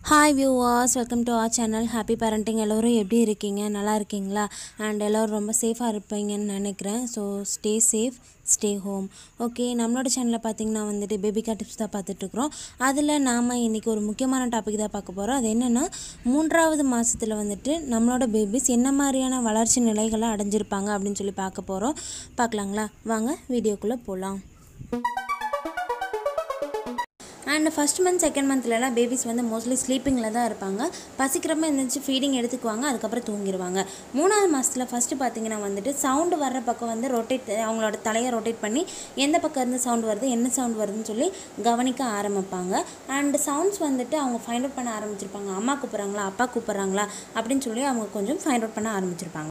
hi viewers welcome to our channel happy parenting எல்லோரும் எப்படி இருக்கீங்க நல்லா இருக்கீங்களா அண்ட் எல்லோரும் ரொம்ப சேஃபாக இருப்பீங்கன்னு நினைக்கிறேன் so stay safe stay home okay நம்மளோட சேனலில் பார்த்தீங்கன்னா வந்துட்டு பேபிகா டிப்ஸ் தான் பார்த்துட்ருக்குறோம் அதில் நாம் இன்றைக்கி ஒரு முக்கியமான டாபிக் தான் பார்க்க போகிறோம் அது என்னென்னா மூன்றாவது மாதத்தில் வந்துட்டு நம்மளோட பேபிஸ் என்ன மாதிரியான வளர்ச்சி நிலைகளை அடைஞ்சிருப்பாங்க அப்படின்னு சொல்லி பார்க்க போகிறோம் பார்க்கலாங்களா வாங்க வீடியோக்குள்ளே போகலாம் அண்ட் ஃபஸ்ட் மந்த் செகண்ட் மந்த்லலாம் பேபிஸ் வந்து மோஸ்ட்லி ஸ்லீப்பிங்கில் தான் இருப்பாங்க பசிக்கிறப்ப எழுந்திரிச்சு ஃபீடிங் எடுத்துக்குவாங்க அதுக்கப்புறம் தூங்கிடுவாங்க மூணாவது மாதத்தில் ஃபஸ்ட்டு பார்த்தீங்கன்னா வந்துட்டு சவுண்டு வர்ற பக்கம் வந்து ரொட்டேட் அவங்களோட தலையை ரொட்டேட் பண்ணி எந்த பக்கம் இருந்து சவுண்ட் வருது என்ன சவுண்ட் வருதுன்னு சொல்லி கவனிக்க ஆரம்பிப்பாங்க அண்ட் சவுண்ட்ஸ் வந்துட்டு அவங்க ஃபைண்ட் அவுட் பண்ண ஆரம்பிச்சிருப்பாங்க அம்மா கூப்பிட்றாங்களா அப்பா கூப்பிட்றாங்களா அப்படின்னு சொல்லி அவங்க கொஞ்சம் ஃபைண்ட் அவுட் பண்ண ஆரம்பிச்சிருப்பாங்க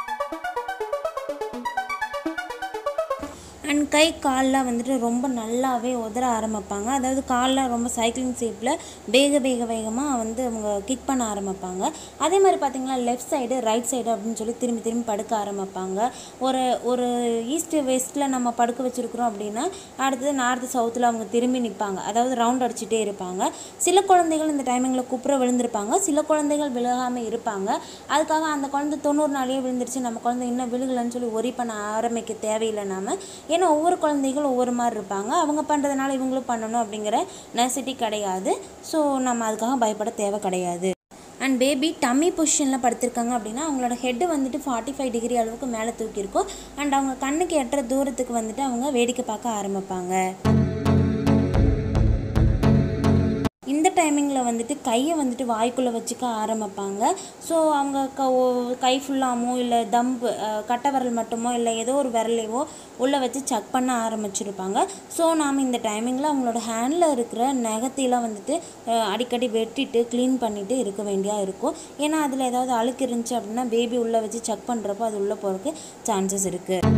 அண்ட் கை கால்லாம் வந்துட்டு ரொம்ப நல்லாவே உதற ஆரம்பிப்பாங்க அதாவது காலில் ரொம்ப சைக்கிளிங் ஷேப்பில் வேக வேக வேகமாக வந்து அவங்க கிக் பண்ண ஆரம்பிப்பாங்க அதே மாதிரி பார்த்திங்கன்னா லெஃப்ட் சைடு ரைட் சைடு அப்படின்னு சொல்லி திரும்பி திரும்பி படுக்க ஆரம்பிப்பாங்க ஒரு ஒரு ஈஸ்ட் வெஸ்ட்டில் நம்ம படுக்க வச்சுருக்குறோம் அப்படின்னா அடுத்தது நார்த்து சவுத்தில் அவங்க திரும்பி நிற்பாங்க அதாவது ரவுண்ட் அடிச்சுட்டே இருப்பாங்க சில குழந்தைகள் இந்த டைமிங்கில் குப்புற விழுந்திருப்பாங்க சில குழந்தைகள் விழுகாமல் இருப்பாங்க அதுக்காக அந்த குழந்தை தொண்ணூறு நாளையே விழுந்துருச்சு நம்ம குழந்தை இன்னும் விழுகலைன்னு சொல்லி ஒரி பண்ண ஆரம்பிக்க தேவையில்லை நாம ஏன்னா ஒவ்வொரு குழந்தைகளும் ஒவ்வொரு மாதிரி இருப்பாங்க அவங்க பண்ணுறதுனால இவங்களும் பண்ணணும் அப்படிங்கிற நெசிட்டி கிடையாது ஸோ நம்ம அதுக்காக பயப்பட தேவை கிடையாது அண்ட் பேபி டம்மி பொசிஷனில் படுத்திருக்காங்க அப்படின்னா அவங்களோட ஹெட்டு வந்துட்டு ஃபார்ட்டி ஃபைவ் டிகிரி அளவுக்கு மேலே தூக்கியிருக்கும் அண்ட் அவங்க கண்ணுக்கு எட்டுற தூரத்துக்கு வந்துட்டு அவங்க வேடிக்கை பார்க்க ஆரம்பிப்பாங்க இந்த டைமிங்கில் வந்துட்டு கையை வந்துட்டு வாய்க்குள்ளே வச்சுக்க ஆரம்பிப்பாங்க ஸோ அவங்க க ஓ- கை ஃபுல்லாமோ இல்லை தம்பு அஹ், கட்டை விரல் மட்டுமோ இல்லை ஏதோ ஒரு விரலையோ உள்ளே வச்சு செக் பண்ண ஆரம்பிச்சிருப்பாங்க ஸோ நாம் இந்த டைமிங்கில் அவங்களோட ஹேண்டில் இருக்கிற நகத்தையெல்லாம் வந்துட்டு அஹ், அடிக்கடி வெட்டிட்டு க்ளீன் பண்ணிட்டு இருக்க வேண்டியா இருக்கும் ஏன்னா அதில் ஏதாவது அழுக்கு இருந்துச்சு அப்படின்னா பேபி உள்ளே வச்சு செக் பண்ணுறப்போ அது உள்ளே போகிறதுக்கு சான்சஸ் இருக்குது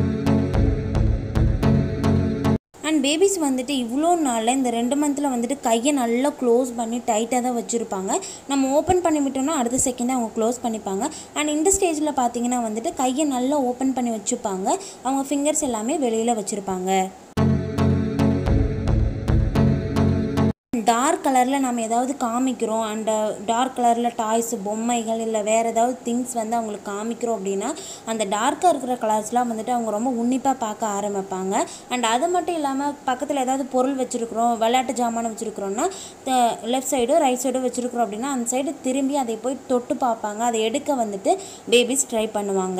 அண்ட் பேபிஸ் வந்துட்டு இவ்வளோ நாளில் இந்த ரெண்டு மந்தில் வந்துட்டு கையை நல்லா க்ளோஸ் பண்ணி டைட்டாக தான் வச்சுருப்பாங்க நம்ம ஓப்பன் பண்ணி விட்டோம்னா அடுத்த செகண்ட் அவங்க க்ளோஸ் பண்ணிப்பாங்க அண்ட் இந்த ஸ்டேஜில் பார்த்தீங்கன்னா வந்துட்டு கையை நல்லா ஓப்பன் பண்ணி வச்சுப்பாங்க அவங்க ஃபிங்கர்ஸ் எல்லாமே வெளியில் வச்சுருப்பாங்க டார்க் கலரில் நம்ம ஏதாவது காமிக்கிறோம் அண்ட் டார்க் கலரில் டாய்ஸ் பொம்மைகள் இல்லை வேறு ஏதாவது திங்ஸ் வந்து அவங்களுக்கு காமிக்கிறோம் அப்படின்னா அந்த டார்க்காக இருக்கிற கலர்ஸ்லாம் வந்துட்டு அவங்க ரொம்ப உன்னிப்பாக பார்க்க ஆரம்பிப்பாங்க அண்ட் அது மட்டும் இல்லாமல் பக்கத்தில் ஏதாவது பொருள் வச்சுருக்குறோம் விளையாட்டு ஜாமான் வச்சுருக்குறோன்னா லெஃப்ட் சைடோ ரைட் சைடோ வச்சுருக்குறோம் அப்படின்னா அந்த சைடு திரும்பி அதை போய் தொட்டு பார்ப்பாங்க அதை எடுக்க வந்துட்டு பேபிஸ் ட்ரை பண்ணுவாங்க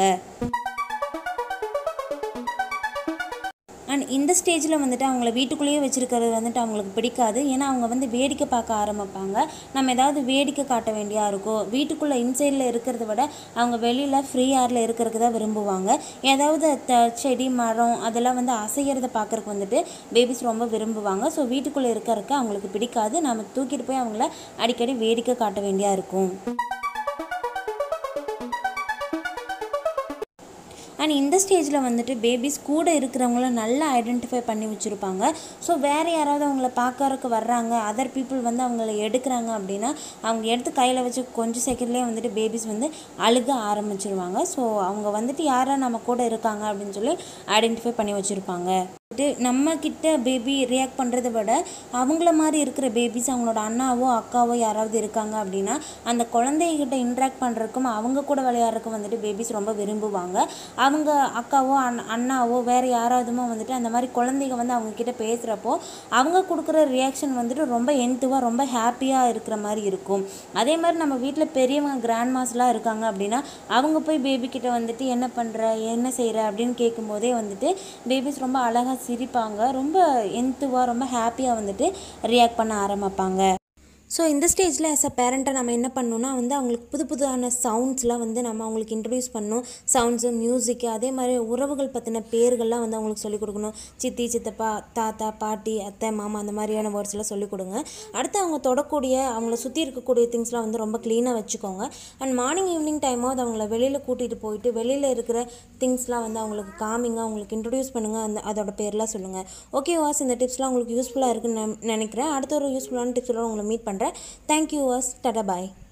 அண்ட் இந்த ஸ்டேஜில் வந்துட்டு அவங்கள வீட்டுக்குள்ளேயே வச்சுருக்கிறது வந்துட்டு அவங்களுக்கு பிடிக்காது ஏன்னா அவங்க வந்து வேடிக்கை பார்க்க ஆரம்பிப்பாங்க நம்ம ஏதாவது வேடிக்கை காட்ட வேண்டியா இருக்கும் வீட்டுக்குள்ளே இன்சைடில் இருக்கிறத விட அவங்க வெளியில் ஃப்ரீ ஏரில் இருக்கிறதுக்கு தான் விரும்புவாங்க ஏதாவது த செடி மரம் அதெல்லாம் வந்து அசைகிறத பார்க்குறக்கு வந்துட்டு பேபிஸ் ரொம்ப விரும்புவாங்க ஸோ வீட்டுக்குள்ளே இருக்கிறதுக்கு அவங்களுக்கு பிடிக்காது நம்ம தூக்கிட்டு போய் அவங்கள அடிக்கடி வேடிக்கை காட்ட வேண்டியா இருக்கும் அண்ட் இந்த ஸ்டேஜில் வந்துட்டு பேபிஸ் கூட இருக்கிறவங்கள நல்லா ஐடென்டிஃபை பண்ணி வச்சுருப்பாங்க ஸோ வேறு யாராவது அவங்கள பார்க்கறதுக்கு வர்றாங்க அதர் பீப்புள் வந்து அவங்கள எடுக்கிறாங்க அப்படின்னா அவங்க எடுத்து கையில் வச்சு கொஞ்சம் செகண்ட்லேயே வந்துட்டு பேபிஸ் வந்து அழுக ஆரம்பிச்சிருவாங்க ஸோ அவங்க வந்துட்டு யாரா நம்ம கூட இருக்காங்க அப்படின்னு சொல்லி ஐடென்டிஃபை பண்ணி வச்சுருப்பாங்க வந்துட்டு நம்ம கிட்ட பேபி ரியாக்ட் பண்ணுறத விட அவங்கள மாதிரி இருக்கிற பேபிஸ் அவங்களோட அண்ணாவோ அக்காவோ யாராவது இருக்காங்க அப்படின்னா அந்த குழந்தைகிட்ட இன்ட்ராக்ட் பண்ணுறதுக்கும் அவங்க கூட விளையாடுறதுக்கும் வந்துட்டு பேபிஸ் ரொம்ப விரும்புவாங்க அவங்க அக்காவோ அண் அண்ணாவோ வேறு யாராவதுமோ வந்துட்டு அந்த மாதிரி குழந்தைங்க வந்து அவங்க கிட்ட பேசுகிறப்போ அவங்க கொடுக்குற ரியாக்ஷன் வந்துட்டு ரொம்ப என்த்துவாக ரொம்ப ஹாப்பியாக இருக்கிற மாதிரி இருக்கும் அதே மாதிரி நம்ம வீட்டில் பெரியவங்க கிராண்ட் மாஸ்லாம் இருக்காங்க அப்படின்னா அவங்க போய் பேபி கிட்ட வந்துட்டு என்ன பண்ணுற என்ன செய்கிற அப்படின்னு கேட்கும்போதே வந்துட்டு பேபிஸ் ரொம்ப அழகாக சிரிப்பாங்க ரொம்ப என்த்துவாக ரொம்ப ஹாப்பியாக வந்துட்டு ரியாக்ட் பண்ண ஆரம்பிப்பாங்க ஸோ இந்த ஸ்டேஜில் ஆஸ் அ பேரண்ட்டாக நம்ம என்ன பண்ணணும்னா வந்து அவங்களுக்கு புது புதுயான சவுண்ட்ஸ்லாம் வந்து நம்ம அவங்களுக்கு இன்ட்ரடியூஸ் பண்ணணும் சவுண்ட்ஸு மியூசிக்கு அதே மாதிரி உறவுகள் பற்றின பேர்கள்லாம் வந்து அவங்களுக்கு சொல்லிக் கொடுக்கணும் சித்தி சித்தப்பா தாத்தா பாட்டி அத்தை மாமா அந்த மாதிரியான வேர்ட்ஸ்லாம் சொல்லிக் கொடுங்க அடுத்து அவங்க தொடக்கூடிய அவங்கள சுற்றி இருக்கக்கூடிய திங்ஸ்லாம் வந்து ரொம்ப க்ளீனாக வச்சுக்கோங்க அண்ட் மார்னிங் ஈவினிங் டைமாவது அவங்கள வெளியில் கூட்டிகிட்டு போயிட்டு வெளியில் இருக்கிற திங்ஸ்லாம் வந்து அவங்களுக்கு காமிங்க அவங்களுக்கு இன்ட்ரடியூஸ் பண்ணுங்கள் அந்த அதோட பேர்லாம் சொல்லுங்கள் ஓகே வாஸ் இந்த டிப்ஸ்லாம் உங்களுக்கு யூஸ்ஃபுல்லாக இருக்குன்னு நினைக்கிறேன் அடுத்த ஒரு யூஸ்ஃபுல்லான டிப்ஸோட உங்களை மீட் பண்ணுறேன் தேங்க்யூ வாஸ் டாடா பாய்